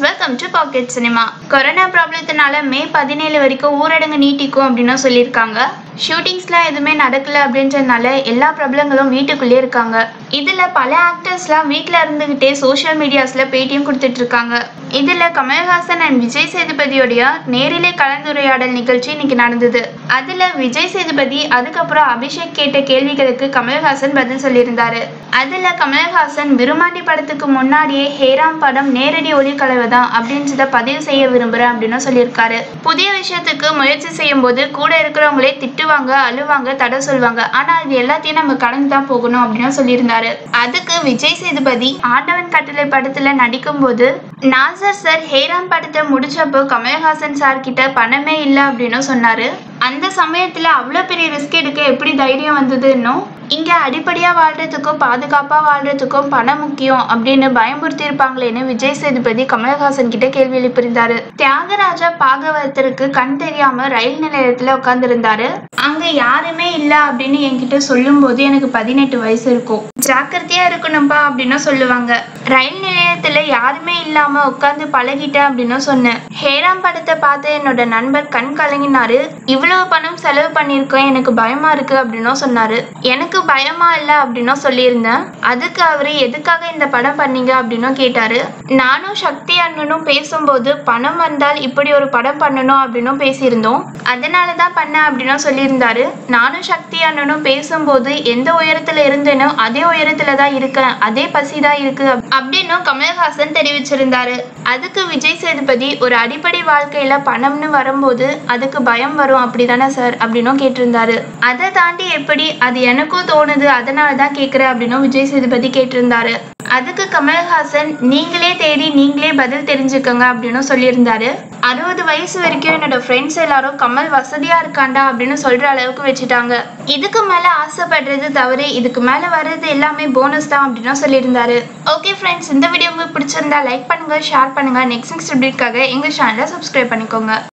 welcome to pocket cinema corona ப்ராப்ளத்தினால மே பதினேழு வரைக்கும் ஊரடங்கு நீட்டிக்கும் அப்படின்னு சொல்லியிருக்காங்க ஷூட்டிங்ஸ்லாம் எதுவுமே நடக்கல அப்படின்றதுனால எல்லா பிரபலங்களும் வீட்டுக்குள்ளே இருக்காங்க இதில் பல ஆக்டர்ஸ்லாம் வீட்டில் இருந்துக்கிட்டே சோஷியல் மீடியாஸில் பேட்டியும் கொடுத்துட்டு இருக்காங்க இதில் கமல்ஹாசன் அண்ட் விஜய் சேதுபதியோடைய நேரிலே கலந்துரையாடல் நிகழ்ச்சி இன்னைக்கு நடந்தது அதில் விஜய் சேதுபதி அதுக்கப்புறம் அபிஷேக் கேட்ட கேள்விகளுக்கு கமல்ஹாசன் பதில் சொல்லியிருந்தாரு அதில் கமல்ஹாசன் விருமாண்டி படத்துக்கு முன்னாடியே ஹேராம் படம் நேரடி ஒளிக்கலவை தான் அப்படின்றத பதிவு செய்ய விரும்புகிறேன் அப்படின்னு சொல்லியிருக்காரு புதிய விஷயத்துக்கு முயற்சி செய்யும் போது கூட இருக்கிறவங்களே திட்டுவாங்க அழுவாங்க தடை சொல்லுவாங்க ஆனா இது எல்லாத்தையும் நம்ம கடந்து தான் போகணும் அப்படின்னு சொல்லியிருந்தாரு அதுக்கு விஜய் சேதுபதி ஆண்டவன் கட்டளை படத்துல நடிக்கும் போது நாசர் சார் ஹேராம் படத்தை முடிச்சப்போ கமல்ஹாசன் சார் கிட்ட பணமே இல்லை அப்படின்னு சொன்னாரு அந்த சமயத்துல அவ்வளோ பெரிய ரிஸ்க் எடுக்க எப்படி தைரியம் வந்ததுன்னும் இங்க அடிப்படையா வாழ்றதுக்கும் பாதுகாப்பா வாழ்றதுக்கும் பணம் முக்கியம் அப்படின்னு பயமுறுத்தி இருப்பாங்களேன்னு விஜய் சேதுபதி கமல்ஹாசன் கிட்ட கேள்வி எழுப்பியிருந்தாரு தியாகராஜா பாகவதருக்கு கண் தெரியாம ரயில் நிலையத்துல உட்கார்ந்திருந்தாரு அங்க யாருமே இல்ல அப்படின்னு என்கிட்ட சொல்லும் போது எனக்கு பதினெட்டு வயசு இருக்கும் ஜாக்கிரதையா இருக்கணும்பா அப்படின்னு சொல்லுவாங்க ரயில் நிலையத்துல யாருமே இல்லாம உட்கார்ந்து பழகிட்டேன் அப்படின்னு சொன்னேன் ஹேராம் படத்தை பார்த்து என்னோட நண்பர் கண் கலங்கினாரு இவ்வளவு பணம் செலவு பண்ணியிருக்கேன் எனக்கு பயமா இருக்கு அப்படின்னும் சொன்னாரு எனக்கு பயமா இல்லை அப்படின்னும் சொல்லியிருந்தேன் அதுக்கு அவரு எதுக்காக இந்த படம் பண்ணீங்க அப்படின்னும் கேட்டாரு நானும் சக்தி அண்ணனும் பேசும்போது பணம் வந்தால் இப்படி ஒரு படம் பண்ணணும் அப்படின்னும் பேசியிருந்தோம் அதனால தான் பண்ணேன் அப்படின்னும் சொல்லியிருந்தாரு நானும் சக்தி அண்ணனும் பேசும்போது எந்த உயரத்துல இருந்தேனோ அதே உயரத்துல தான் இருக்கேன் அதே பசி தான் இருக்கு அப்~ அப்படின்னும் கமல்ஹாசன் தெரிவிச்சிருந்தாரு அதுக்கு விஜய் சேதுபதி ஒரு அடிப்படை வாழ்க்கையில பணம்னு வரும்போது அதுக்கு பயம் வரும் அப்படிதானே சார் அப்படின்னும் கேட்டிருந்தாரு அதை தாண்டி எப்படி அது எனக்கும் தோணுது அதனால தான் கேட்குறேன் அப்படின்னும் விஜய் சேதுபதி கேட்டிருந்தாரு அதுக்கு கமல்ஹாசன் நீங்களே தேடி நீங்களே பதில் தெரிஞ்சுக்கோங்க அப்படின்னு சொல்லியிருந்தாரு அறுபது வயசு வரைக்கும் என்னோட ஃப்ரெண்ட்ஸ் எல்லாரும் கமல் வசதியா இருக்காண்டா அப்படின்னு சொல்ற அளவுக்கு வச்சுட்டாங்க இதுக்கு மேல ஆசைப்படுறது தவறு இதுக்கு மேல வர்றது எல்லாமே போனஸ் தான் அப்படின்னு சொல்லியிருந்தாரு ஓகே ஃப்ரெண்ட்ஸ் இந்த வீடியோ உங்களுக்கு பிடிச்சிருந்தா லைக் பண்ணுங்க ஷேர் பண்ணுங்க நெக்ஸ்ட் நெக்ஸ்ட் அப்டேட்காக எங்க சேனலை சப்ஸ்கிரைப் பண்ணிக்கோங்க